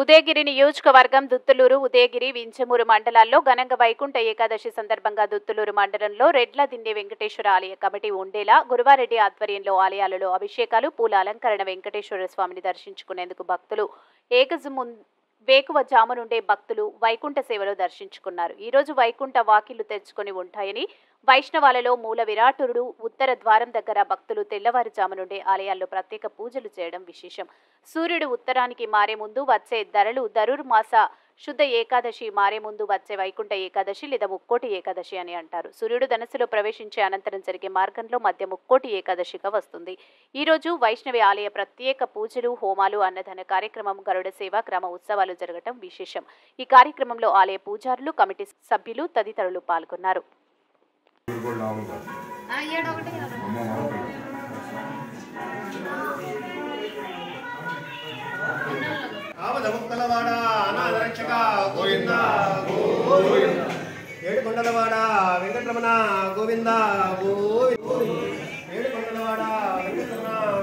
ఉదయగిరి నియోజకవర్గం దుత్తులూరు ఉదయగిరి వించమూరు మండలాల్లో ఘనంగా వైకుంఠ ఏకాదశి సందర్భంగా దుత్తులూరు మండలంలో రెడ్ల దిండి వెంకటేశ్వర ఆలయ కమిటీ ఉండేలా గురువారెడ్డి ఆధ్వర్యంలో ఆలయాలలో అభిషేకాలు పూల అలంకరణ వెంకటేశ్వర స్వామిని దర్శించుకునేందుకు భక్తులు ఏకజము వేకువ జాము నుండే భక్తులు వైకుంఠ సేవలో దర్శించుకున్నారు ఈ రోజు వైకుంఠ వాకిళ్లు తెరుచుకొని ఉంటాయని వైష్ణవాలలో మూల విరాటుడు ఉత్తర ద్వారం దగ్గర భక్తులు తెల్లవారుజాము నుండే ఆలయాల్లో ప్రత్యేక పూజలు చేయడం విశేషం సూర్యుడు ఉత్తరానికి మారే ముందు వచ్చే ధరలు ధనుర్మాస శుద్ధ ఏకాదశి మారే ముందు వచ్చే వైకుంఠ ఏకాదశి లేదా ముక్కోటి ఏకాదశి అని అంటారు సూర్యుడు ధనస్సులో ప్రవేశించే అనంతరం జరిగే మార్గంలో మధ్య ముక్కోటి ఏకాదశిగా వస్తుంది ఈ రోజు వైష్ణవి ఆలయ ప్రత్యేక పూజలు హోమాలు అన్నదాన కార్యక్రమం గరుడ సేవ గ్రామ ఉత్సవాలు జరగటం విశేషం ఈ కార్యక్రమంలో ఆలయ పూజారులు కమిటీ సభ్యులు తదితరులు పాల్గొన్నారు ఆపదముక్కలవాడ అనాథరక్షక గోవింద గోవింద ఏడుకొండలవాడ వెంకటరమణ గోవింద గోవింద ఏడుకొండలవాడ వెంకటరమణ